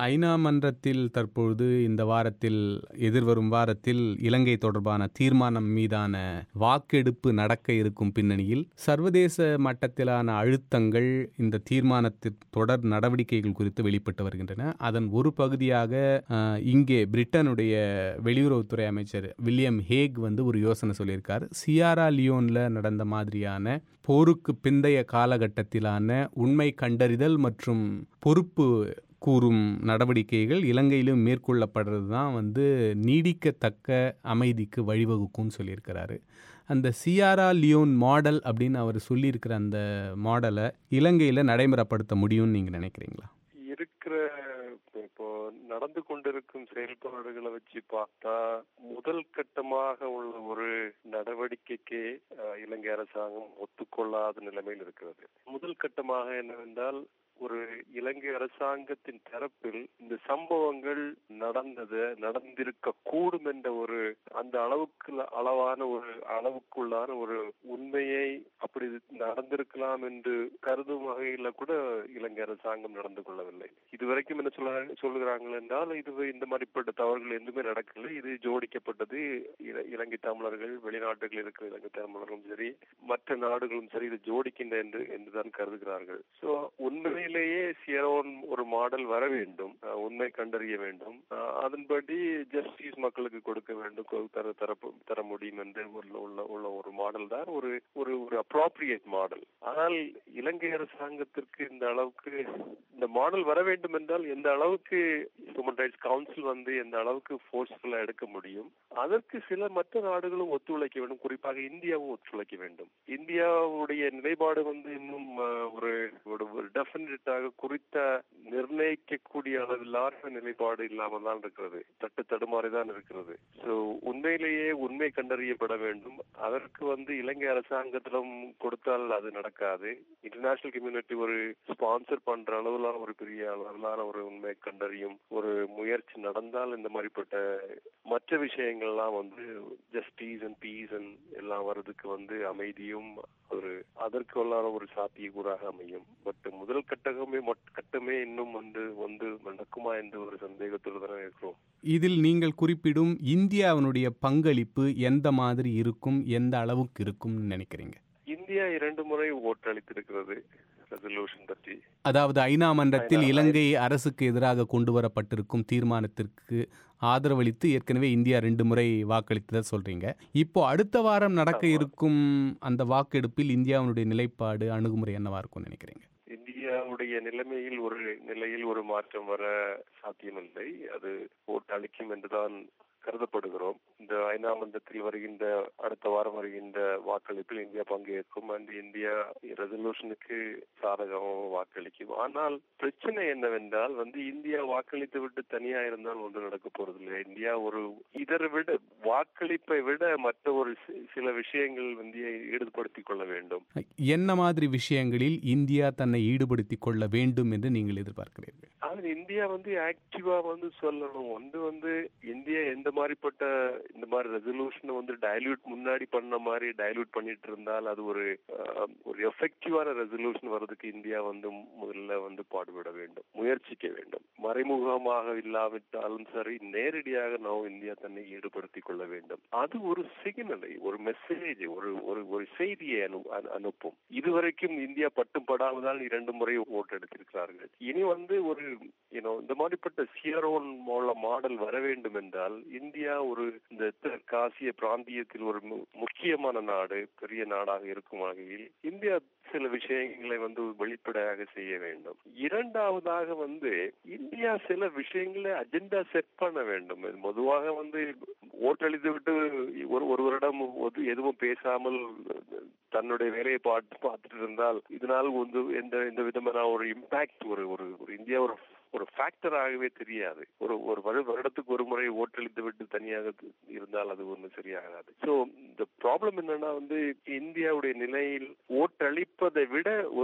ஐநா மன்றத்தில் தற்பொழுது இந்த வாரத்தில் எதிர்வரும் வாரத்தில் இலங்கை தொடர்பான தீர்மானம் மீதான வாக்கெடுப்பு நடக்க இருக்கும் பின்னணியில் சர்வதேச மட்டத்திலான அழுத்தங்கள் இந்த தீர்மானத்தின் தொடர் நடவடிக்கைகள் குறித்து வெளிப்பட்டு வருகின்றன அதன் ஒரு பகுதியாக அஹ், இங்கே பிரிட்டனுடைய வெளியுறவுத்துறை அமைச்சர் வில்லியம் ஹேக் வந்து ஒரு யோசனை சொல்லியிருக்காரு சியாரா லியோன்ல நடந்த மாதிரியான போருக்கு பிந்தைய காலகட்டத்திலான உண்மை கண்டறிதல் மற்றும் பொறுப்பு கூறும் நடவடிக்கைகள் இலங்கையிலும் மேற்கொள்ளப்படுறது தான் வந்து நீடிக்கத்தக்க அமைதிக்கு வழிவகுக்கும்னு சொல்லியிருக்கிறாரு அந்த சியாரா லியோன் மாடல் அப்படின்னு அவர் சொல்லியிருக்கிற அந்த மாடலை இலங்கையில் நடைமுறைப்படுத்த முடியும்னு நீங்கள் நினைக்கிறீங்களா இருக்கிற இப்போ நடந்து கொண்டிருக்கும் செயல்பாடுகளை வச்சு பார்த்தா முதல் கட்டமாக உள்ள ஒரு நடவடிக்கைக்கு அஹ், இலங்கை அரசாங்கம் ஒத்துக்கொள்ளாத நிலைமையில் இருக்கிறது முதல் கட்டமாக என்னவென்றால் ஒரு இலங்கை அரசாங்கத்தின் தரப்பில் இந்த சம்பவங்கள் நடந்தது நடந்திருக்க கூடும் என்ற ஒரு அந்த அளவுக்கு அளவான ஒரு அளவுக்குள்ளான ஒரு உண்மையை அப்படி நடந்திருக்கலாம் என்று கருதும் வகையில கூட இலங்கை அரசாங்கம் நடந்து கொள்ளவில்லை இதுவரைக்கும் என்ன சொல்ல சொல்லுகிறார்கள் என்றால் இது இந்த மாதிரிப்பட்ட தவறுகள் எதுவுமே நடக்கல இது ஜோடிக்கப்பட்டது இல- இலங்கை தமிழர்கள் வெளிநாட்டுகளில் இருக்கிற இலங்கை தமிழர்களும் சரி மற்ற நாடுகளும் சரி இது ஜோடிக்கின்ற என்று என்றுதான் கருதுகிறார்கள் சோ உண்மையிலேயே சியரோன் ஒரு மாடல் வர வேண்டும் அஹ், உண்மை கண்டறிய வேண்டும் அஹ், அதன்படி ஜஸ்டிஸ் மக்களுக்கு கொடுக்க வேண்டும் கொ- தர தர தர முடியும் என்று உள்ள உள்ள உள்ள ஒரு மாடல் தான் ஒரு ஒரு ஒரு அப்ராப்ரியேட் மாடல் ஆனால் இலங்கை அரசாங்கத்திற்கு இந்த அளவுக்கு இந்த மாடல் வர வேண்டும் என்றால் எந்த அளவுக்கு ஹியூமன் ரைட்ஸ் கவுன்சில் வந்து எந்த அளவுக்கு ஃபோர்ஸ்ஃபுல்லா எடுக்க முடியும் அதற்கு சில மற்ற நாடுகளும் ஒத்துழைக்க வேண்டும் குறிப்பாக இந்தியாவும் ஒத்துழைக்க வேண்டும் இந்தியாவுடைய நிலைப்பாடு வந்து இன்னும் அஹ், ஒரு ஒரு டெஃபினட்டாக குறித்த நிர்ணயிக்கக்கூடிய அளவிலான நிலைப்பாடு இல்லாமல் தான் இருக்கிறது தட்டு தடுமாறி தான் இருக்கிறது சோ உண்மையிலேயே உண்மை கண்டறியப்பட வேண்டும் அதற்கு வந்து இலங்கை அரசாங்கத்திடம் கொடுத்தால் அது நடக்காது இன்டர்நேஷனல் கம்யூனிட்டி ஒரு ஸ்பான்சர் பண்ற அளவிலான ஒரு பெரிய அளவிலான ஒரு உண்மை கண்டறியும் ஒரு முயற்சி நடந்தால் இந்த மாதிரிப்பட்ட மற்ற விஷயங்கள்லாம் வந்து ஜஸ்டிஸ் அண்ட் பீஸ் அண்ட் எல்லாம் வர்றதுக்கு வந்து அமைதியும் ஒரு அதற்கு உள்ளான ஒரு சாத்தியக்கூறாக அமையும் பட் முதல் கட்டகமே மொட்- கட்டமே இன்னும் வந்து வந்து நடக்குமா என்ற ஒரு சந்தேகத்தோடு தானே இருக்கிறோம் இதில் நீங்கள் குறிப்பிடும் இந்தியாவினுடைய பங்களிப்பு எந்த மாதிரி இருக்கும் எந்த அளவுக்கு இருக்கும்னு நினைக்கிறீங்க இந்தியா இரண்டு முறை ஓட்டளித்திருக்கிறது ரெசல்யூஷன் பற்றி அதாவது ஐநா மன்றத்தில் ஐநா- இலங்கை அரசுக்கு எதிராக கொண்டு வரப்பட்டிருக்கும் தீர்மானத்திற்கு ஆதரவளித்து ஏற்கனவே இந்தியா ரெண்டு முறை வாக்களித்ததை சொல்றீங்க இப்போ அடுத்த வாரம் நடக்க ஆமா. இருக்கும் அந்த வாக்கெடுப்பில் இந்தியாவினுடைய நிலைப்பாடு அணுகுமுறை என்னவா இருக்கும்னு நினைக்கிறீங்க இந்தியாவுடைய நிலைமையில் ஒரு நிலையில் ஒரு மாற்றம் வர சாத்தியமில்லை அது ஓட்டு அளிக்கும் என்றுதான் கருதப்படுகிறோம் இந்த ஐநா மன்றத்தில் வருகின்ற அடுத்த வாரம் வருகின்ற வாக்களிப்பில் இந்தியா பங்கேற்கும் அண்ட் இந்தியா ரெசல்யூஷனுக்கு சாதகமாக வாக்களிக்கும் ஆனால் பிரச்சனை என்னவென்றால் வந்து இந்தியா வாக்களித்து விட்டு தனியா இருந்தால் ஒன்று நடக்க போறதில்லை இந்தியா ஒரு இதரை விட வாக்களிப்பை விட மற்ற ஒரு சி- சில விஷயங்கள் இந்தியை ஈடுபடுத்திக் கொள்ள வேண்டும் என்ன மாதிரி விஷயங்களில் இந்தியா தன்னை ஈடுபடுத்திக் கொள்ள வேண்டும் என்று நீங்கள் எதிர்பார்க்கிறீர்கள் அது இந்தியா வந்து ஆக்டிவா வந்து சொல்லணும் ஒன்று வந்து இந்தியா எந்த மாதிரிப்பட்ட இந்த மாதிரி ரெசல்யூஷனை வந்து டைல்யூட் முன்னாடி பண்ண மாதிரி டைல்யூட் பண்ணிட்டு இருந்தால் அது ஒரு அஹ், ஒரு எஃபெக்டிவான ரெசல்யூஷன் வர்றதுக்கு இந்தியா வந்து முதல்ல வந்து பாடுபட வேண்டும் முயற்சிக்க வேண்டும் மறைமுகமாக இல்லாவிட்டாலும் சரி நேரடியாக நாம் இந்தியா தன்னை ஈடுபடுத்திக் கொள்ள வேண்டும் அது ஒரு சிக்னலை ஒரு மெசேஜ் ஒரு ஒரு ஒரு செய்தியை அனு அனு- அனுப்பும் இதுவரைக்கும் இந்தியா பட்டும் படாமதான் இரண்டு முறை ஓட்டு எடுத்திருக்கிறார்கள் இனி வந்து ஒரு யூனோ இந்த மாதிரிப்பட்ட சியரோன் மாடல் வர வேண்டும் என்றால் இந்தியா ஒரு இந்த தெற்காசிய பிராந்தியத்தில் ஒரு மு- முக்கியமான நாடு பெரிய நாடாக இருக்கும் வகையில் இந்தியா சில விஷயங்களை வந்து வெளிப்படையாக செய்ய வேண்டும் இரண்டாவதாக வந்து இந்தியா சில விஷயங்களை அஜெண்டா செட் பண்ண வேண்டும் இது பொதுவாக வந்து ஓட்டளித்து விட்டு ஒரு ஒரு வருடம் ஒது- எதுவும் பேசாமல் தன்னுடைய வேலையை பார்த்து பார்த்துட்டு இருந்தால் இதனால் வந்து எந்த எந்த விதமான ஒரு இம்பாக்ட் ஒரு ஒரு ஒரு இந்தியா ஒரு ஒரு ஃபேக்டராகவே தெரியாது ஒரு ஒரு வரு- வருடத்துக்கு ஒரு முறை ஓட்டளித்து விட்டு தனியாக இருந்தால் அது ஒண்ணு சரியாகாது சோ இந்த ப்ராப்ளம் என்னன்னா வந்து இந்தியாவுடைய நிலையில் ஓட்டளிப்பதை விட ஒரு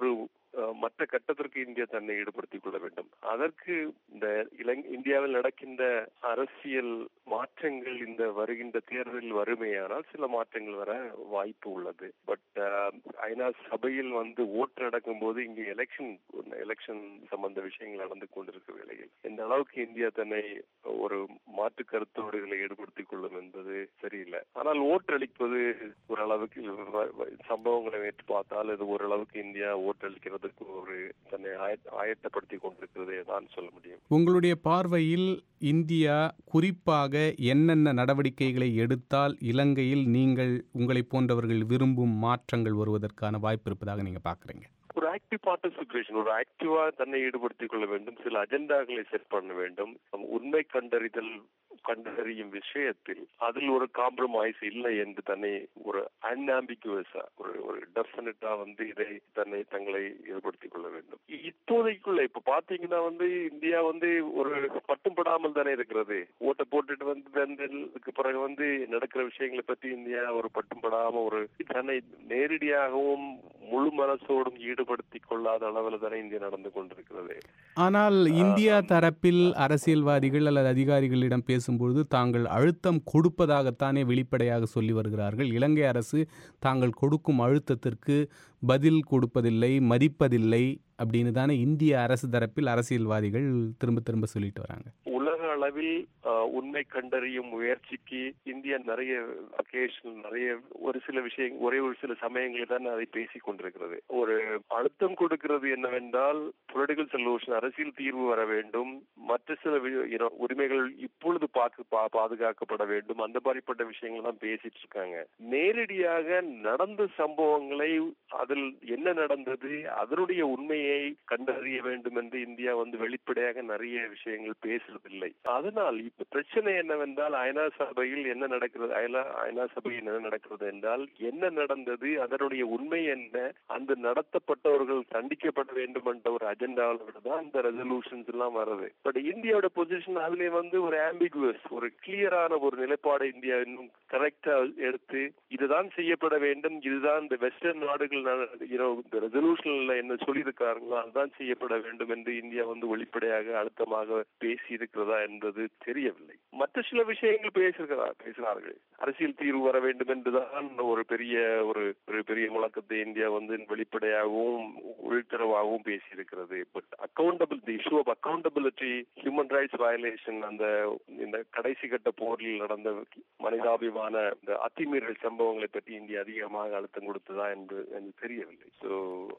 அஹ், மற்ற கட்டத்திற்கு இந்தியா தன்னை ஈடுபடுத்திக் கொள்ள வேண்டும் அதற்கு இந்த இலங்கை இந்தியாவில் நடக்கின்ற அரசியல் மாற்றங்கள் இந்த வருகின்ற தேர்தலில் வருமேயானால் சில மாற்றங்கள் வர வாய்ப்பு உள்ளது பட் ஐநா சபையில் வந்து ஓட்டு நடக்கும் போது இங்கே எலெக்ஷன் எலெக்ஷன் சம்பந்த விஷயங்கள் நடந்து கொண்டிருக்க வேளையில் எந்த அளவுக்கு இந்தியா தன்னை ஒரு மாற்று கருத்தோடு இதில் ஈடுபடுத்திக் கொள்ளும் என்பது சரியில்லை ஆனால் ஓட்டளிப்பது ஓரளவுக்கு வ- வ- சம்பவங்களை வைத்து பார்த்தால் இது ஓரளவுக்கு இந்தியா ஓட்டளிக்கிறதுக்கு ஒரு தன்னை ஆய- ஆயத்தப்படுத்திக் கொண்டிருக்கிறதே தான் சொல்ல முடியும் உங்களுடைய பார்வையில் இந்தியா குறிப்பாக என்னென்ன நடவடிக்கைகளை எடுத்தால் இலங்கையில் நீங்கள் உங்களை போன்றவர்கள் விரும்பும் மாற்றங்கள் வருவதற்கான வாய்ப்பு இருப்பதாக நீங்க பார்க்குறீங்க ஒரு ஆக்டிவ் பார்ட்டிசிபேஷன் ஒரு ஆக்டிவா தன்னை ஈடுபடுத்திக் கொள்ள வேண்டும் சில அஜெண்டாக்களை செட் பண்ண வேண்டும் உண்மை கண்டறிதல் கண்டறியும் விஷயத்தில் அதில் ஒரு காம்ப்ரமைஸ் இல்லை என்று தன்னை ஒரு அன்ஆம்பிகுவஸா ஒரு ஒரு டெஃபினட்டா வந்து இதை தன்னை தங்களை ஈடுபடுத்திக் கொள்ள வேண்டும் இப்போதைக்குள்ள இப்ப பாத்தீங்கன்னா வந்து இந்தியா வந்து ஒரு பட்டும் படாமல் தானே இருக்கிறது ஓட்டை போட்டுட்டு வந்து வந்ததுக்கு பிறகு வந்து நடக்கிற விஷயங்களை பத்தி இந்தியா ஒரு பட்டும் படாம ஒரு தன்னை நேரடியாகவும் முழு மனசோடும் ஈடுபடுத்திக் கொள்ளாத அளவில் தானே இந்தியா நடந்து கொண்டிருக்கிறது ஆனால் இந்தியா தரப்பில் அரசியல்வாதிகள் அல்லது அதிகாரிகளிடம் பேசும்பொழுது தாங்கள் அழுத்தம் கொடுப்பதாகத்தானே வெளிப்படையாக சொல்லி வருகிறார்கள் இலங்கை அரசு தாங்கள் கொடுக்கும் அழுத்தத்திற்கு பதில் கொடுப்பதில்லை மதிப்பதில்லை அப்படின்னு தானே இந்திய அரசு தரப்பில் அரசியல்வாதிகள் திரும்ப திரும்ப சொல்லிட்டு வராங்க உலக அளவில் ஆஹ், உண்மை கண்டறியும் முயற்சிக்கு இந்தியா நிறைய அக்கேஷன் நிறைய ஒரு சில விஷயம் ஒரே ஒரு சில சமயங்களில் தான் அதை பேசிக் கொண்டிருக்கிறது ஒரு அழுத்தம் கொடுக்கிறது என்னவென்றால் பொலிட்டிக்கல் சொல்யூஷன் அரசியல் தீர்வு வர வேண்டும் மற்ற சில வி- you know, உரிமைகள் இப்பொழுது பாக்கு பா- பாதுகாக்கப்பட வேண்டும் அந்த மாதிரிப்பட்ட விஷயங்கள் தான் பேசிட்டு இருக்காங்க நேரடியாக நடந்த சம்பவங்களை அதில் என்ன நடந்தது அதனுடைய உண்மையை கண்டறிய வேண்டும் என்று இந்தியா வந்து வெளிப்படையாக நிறைய விஷயங்கள் பேசுறதில்லை அதனால் இப்ப பிரச்சனை என்னவென்றால் ஐநா சபையில் என்ன நடக்கிறது ஐநா ஐநா சபையில் என்ன நடக்கிறது என்றால் என்ன நடந்தது அதனுடைய உண்மை என்ன அந்த நடத்தப்பட்டவர்கள் தண்டிக்கப்பட வேண்டும் என்ற ஒரு அஜெண்டாவில் தான் இந்த ரெசல்யூஷன்ஸ் எல்லாம் வருது பட் இந்தியாவோட பொசிஷன் அதுல வந்து ஒரு ஆம்பிகுவஸ் ஒரு கிளியரான ஒரு நிலைப்பாடு இந்தியா இன்னும் கரெக்டா எடுத்து இதுதான் செய்யப்பட வேண்டும் இதுதான் இந்த வெஸ்டர்ன் நாடுகள் you know, இந்த ரெசல்யூஷன்ல என்ன சொல்லியிருக்காங்களோ அதுதான் செய்யப்பட வேண்டும் என்று இந்தியா வந்து வெளிப்படையாக அழுத்தமாக பேசி இருக்கிறதா என்பது தெரியவில்லை மற்ற சில விஷயங்கள் பேசுகிறார் பேசினார்கள் அரசியல் தீர்வு வர வேண்டும் என்றுதான் ஒரு பெரிய ஒரு ஒரு பெரிய முழக்கத்தை இந்தியா வந்து வெளிப்படையாகவும் உள்தரவாகவும் பேசியிருக்கிறது but accountable the issue of accountability human rights violation அந்த இந்த கடைசி கட்ட போரில் நடந்த மனிதாபிமான இந்த அத்துமீறல் சம்பவங்களை பற்றி இந்தியா அதிகமாக அழுத்தம் கொடுத்ததா என்று எனக்கு தெரியவில்லை சோ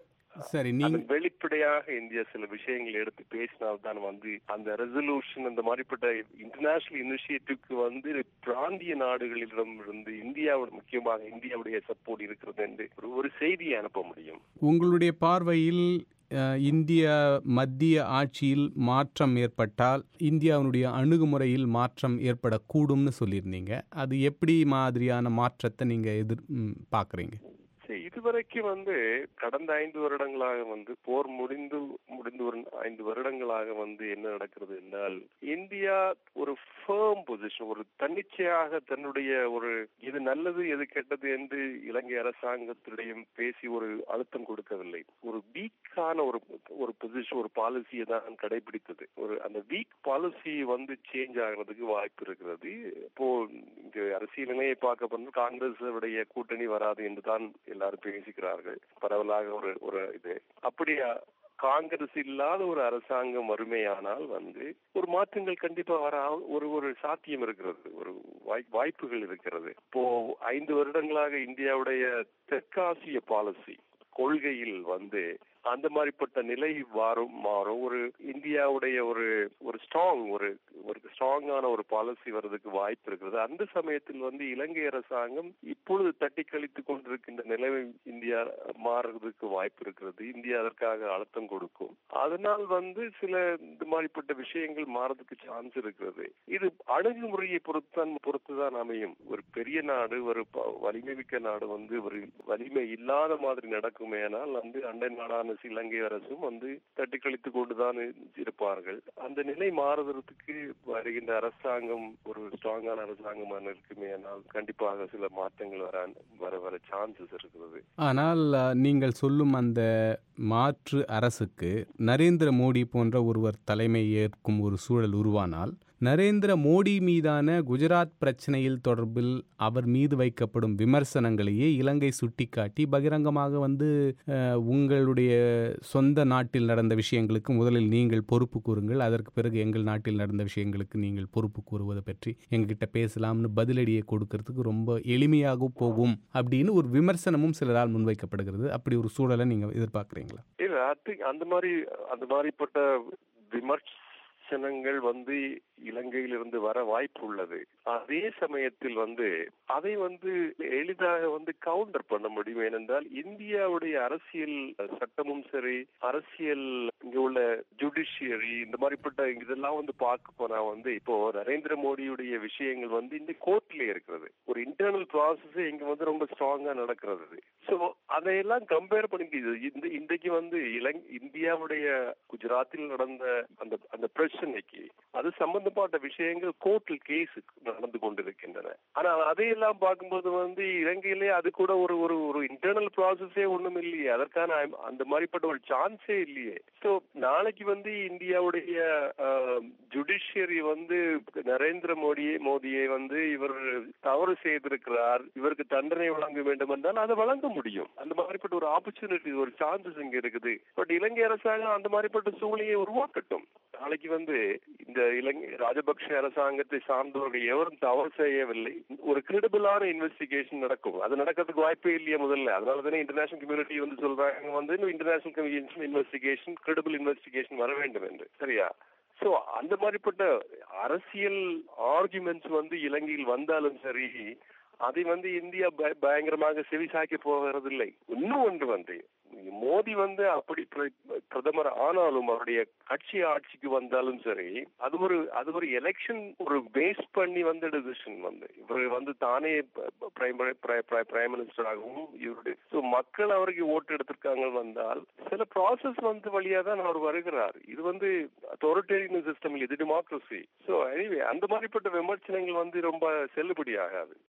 சரி நீ அதன் வெளிப்படையாக இந்தியா சில விஷயங்களை எடுத்து பேசினால்தான் வந்து அந்த ரெசல்யூஷன் அந்த மாதிரிப்பட்ட இன்டர்நேஷனல் இனிஷியேட்டிவ்க்கு வந்து பிராந்திய நாடுகளிடம் இருந்து இந்தியாவோட முக்கியமாக இந்தியாவுடைய சப்போர்ட் இருக்கிறது என்று ஒரு- ஒரு செய்தியை அனுப்ப முடியும் உங்களுடைய பார்வையில் அஹ், இந்திய மத்திய ஆட்சியில் மாற்றம் ஏற்பட்டால் இந்தியாவினுடைய அணுகுமுறையில் மாற்றம் ஏற்படக்கூடும்னு சொல்லியிருந்தீங்க அது எப்படி மாதிரியான மாற்றத்தை நீங்கள் எதிர் ம், பார்க்குறீங்க சரி, இதுவரைக்கும் வந்து கடந்த ஐந்து வருடங்களாக வந்து போர் முடிந்து முடிந்து ஒரு ஐந்து வருடங்களாக வந்து என்ன நடக்கிறது என்றால் இந்தியா ஒரு ஃபேம் பொசிஷன் ஒரு தன்னிச்சையாக தன்னுடைய ஒரு இது நல்லது எது கெட்டது என்று இலங்கை அரசாங்கத்திடையும் பேசி ஒரு அழுத்தம் கொடுக்கவில்லை ஒரு வீக்கான ஒரு ஒரு பொசிஷன் ஒரு பாலிசியை தான் கடைபிடித்தது ஒரு அந்த வீக் பாலிசி வந்து சேஞ்ச் ஆகிறதுக்கு வாய்ப்பு இருக்கிறது இப்போ இங்க அரசியல் நிலையை பார்க்க போனா காங்கிரஸ் உடைய கூட்டணி வராது என்று தான் எல்லாரும் பேசிக்கிறார்கள் பரவலாக ஒரு ஒரு இது அப்படியா காங்கிரஸ் இல்லாத ஒரு அரசாங்கம் வறுமையானால் வந்து ஒரு மாற்றங்கள் கண்டிப்பா வர ஆ- ஒரு ஒரு சாத்தியம் இருக்கிறது ஒரு வாய்- வாய்ப்புகள் இருக்கிறது இப்போ ஐந்து வருடங்களாக இந்தியாவுடைய தெற்காசிய பாலிசி கொள்கையில் வந்து அந்த மாதிரிப்பட்ட நிலை மாறும் மாறும் ஒரு இந்தியாவுடைய ஒரு ஒரு ஸ்ட்ராங் ஒரு ஒரு ஸ்ட்ராங்கான ஒரு பாலிசி வர்றதுக்கு வாய்ப்பு இருக்கிறது அந்த சமயத்தில் வந்து இலங்கை அரசாங்கம் இப்பொழுது தட்டி கழித்துக் கொண்டிருக்கின்ற நிலைமை இந்தியா மாறுறதுக்கு வாய்ப்பு இருக்கிறது இந்தியா அதற்காக அழுத்தம் கொடுக்கும் அதனால் வந்து சில இந்த மாதிரிப்பட்ட விஷயங்கள் மாறதுக்கு சான்ஸ் இருக்கிறது இது அணுகுமுறையை பொறுத்தான் பொறுத்துதான் அமையும் ஒரு பெரிய நாடு ஒரு ப- வலிமை மிக்க நாடு வந்து ஒரு வலிமை இல்லாத மாதிரி நடக்குமேனால் வந்து அண்டை நாடான இலங்கை அரசும் வந்து தட்டி கழித்துக் கொண்டுதான் இருப்பார்கள் அந்த நிலை மாறுவதற்கு வரை வருகின்ற அரசாங்கம் ஒரு ஸ்ட்ராங்கான அரசாங்கமான இருக்குமே ஆனால் கண்டிப்பாக சில மாற்றங்கள் வர வர வர சான்சஸ் இருக்கிறது ஆனால் அஹ், நீங்கள் சொல்லும் அந்த மாற்று அரசுக்கு நரேந்திர மோடி போன்ற ஒருவர் தலைமை ஏற்கும் ஒரு சூழல் உருவானால் நரேந்திர மோடி மீதான குஜராத் பிரச்சனையில் தொடர்பில் அவர் மீது வைக்கப்படும் விமர்சனங்களையே இலங்கை சுட்டிக்காட்டி பகிரங்கமாக வந்து அஹ், உங்களுடைய சொந்த நாட்டில் நடந்த விஷயங்களுக்கு முதலில் நீங்கள் பொறுப்பு கூறுங்கள் அதற்கு பிறகு எங்கள் நாட்டில் நடந்த விஷயங்களுக்கு நீங்கள் பொறுப்பு கூறுவதை பற்றி எங்ககிட்ட பேசலாம்னு பதிலடியை கொடுக்கறதுக்கு ரொம்ப எளிமையாக போகும் அப்படின்னு ஒரு விமர்சனமும் சிலரால் முன்வைக்கப்படுகிறது அப்படி ஒரு சூழலை நீங்கள் எதிர்பார்க்குறீங்களா இல்ல அது அந்த மாதிரி அந்த மாதிரிப்பட்ட விமர்சனங்கள் வந்து இலங்கையிலிருந்து வர வாய்ப்பு உள்ளது அதே சமயத்தில் வந்து அதை வந்து எளிதாக வந்து கவுண்டர் பண்ண முடியும் ஏனென்றால் இந்தியாவுடைய அரசியல் சட்டமும் சரி அரசியல் இங்க உள்ள ஜுடிஷியரி இந்த மாதிரிப்பட்ட இதெல்லாம் வந்து பார்க்க போனா வந்து இப்போ நரேந்திர மோடியுடைய விஷயங்கள் வந்து இந்த கோர்ட்ல இருக்கிறது ஒரு இன்டர்னல் ப்ராசஸ் இங்க வந்து ரொம்ப ஸ்ட்ராங்கா நடக்கிறது சோ அதையெல்லாம் கம்பேர் பண்ணி இது இந்த இன்றைக்கு வந்து இலங் இந்தியாவுடைய குஜராத்தில் நடந்த அந்த அந்த பிரச்சனைக்கு அது சம்பந்தப்பட்ட விஷயங்கள் கோர்ட்டில் கேஸ் நடந்து கொண்டிருக்கின்றன ஆனா அதையெல்லாம் பார்க்கும்போது வந்து இலங்கையிலே அது கூட ஒரு ஒரு ஒரு இன்டர்னல் ப்ராசஸே ஒண்ணும் இல்லையே அதற்கான அந்த மாதிரிப்பட்ட ஒரு சான்ஸே இல்லையே சோ நாளைக்கு வந்து இந்தியாவுடைய ஜுடிஷியரி வந்து நரேந்திர மோடியை மோடியை வந்து இவர் தவறு செய்திருக்கிறார் இவருக்கு தண்டனை வழங்க வேண்டும் என்றால் அதை வழங்க முடியும் அந்த மாதிரிப்பட்ட ஒரு ஆப்பர்ச்சுனிட்டி ஒரு சான்சஸ் இங்க இருக்குது பட் இலங்கை அரசாங்கம் அந்த மாதிரிப்பட்ட சூழ்நிலையை உருவாக்கட்டும் நாளைக்கு வந்து இந்த இலங்கை ராஜபக்ஷ அரசாங்கத்தை சார்ந்தவர்கள் எவரும் தவறு செய்யவில்லை ஒரு கிரெடிபிளான இன்வெஸ்டிகேஷன் நடக்கும் அது நடக்கிறதுக்கு வாய்ப்பே இல்லையே முதல்ல அதனால தானே இன்டர்நேஷனல் கம்யூனிட்டி வந்து சொல்றாங்க வந்து இன்டர்நேஷனல் இன்வெஸ்டிகேஷன் கிரெடிபிள் இன்வெஸ்டிகேஷன் வர வேண்டும் என்று சரியா சோ அந்த மாதிரிப்பட்ட அரசியல் ஆர்குமெண்ட்ஸ் வந்து இலங்கையில் வந்தாலும் சரி அதை வந்து இந்தியா பயங்கரமாக செவிசாக்கி போகிறதில்லை இன்னும் ஒன்று வந்து மோடி வந்து அப்படி பிரதமர் ஆனாலும் அவருடைய கட்சி ஆட்சிக்கு வந்தாலும் சரி அது ஒரு அது ஒரு எலெக்ஷன் ஒரு பேஸ் பண்ணி வந்த டிசிஷன் வந்து இவர் வந்து தானே பிரைம் மினிஸ்டராகவும் இவருடைய ஸோ மக்கள் அவருக்கு ஓட்டு எடுத்திருக்காங்க வந்தால் சில ப்ராசஸ் வந்து வழியா தான் அவர் வருகிறார் இது வந்து அத்தாரிட்டேரியன் சிஸ்டம் இது டெமோக்ரஸி ஸோ எனிவே அந்த மாதிரிப்பட்ட விமர்சனங்கள் வந்து ரொம்ப செல்லுபடி ஆகாது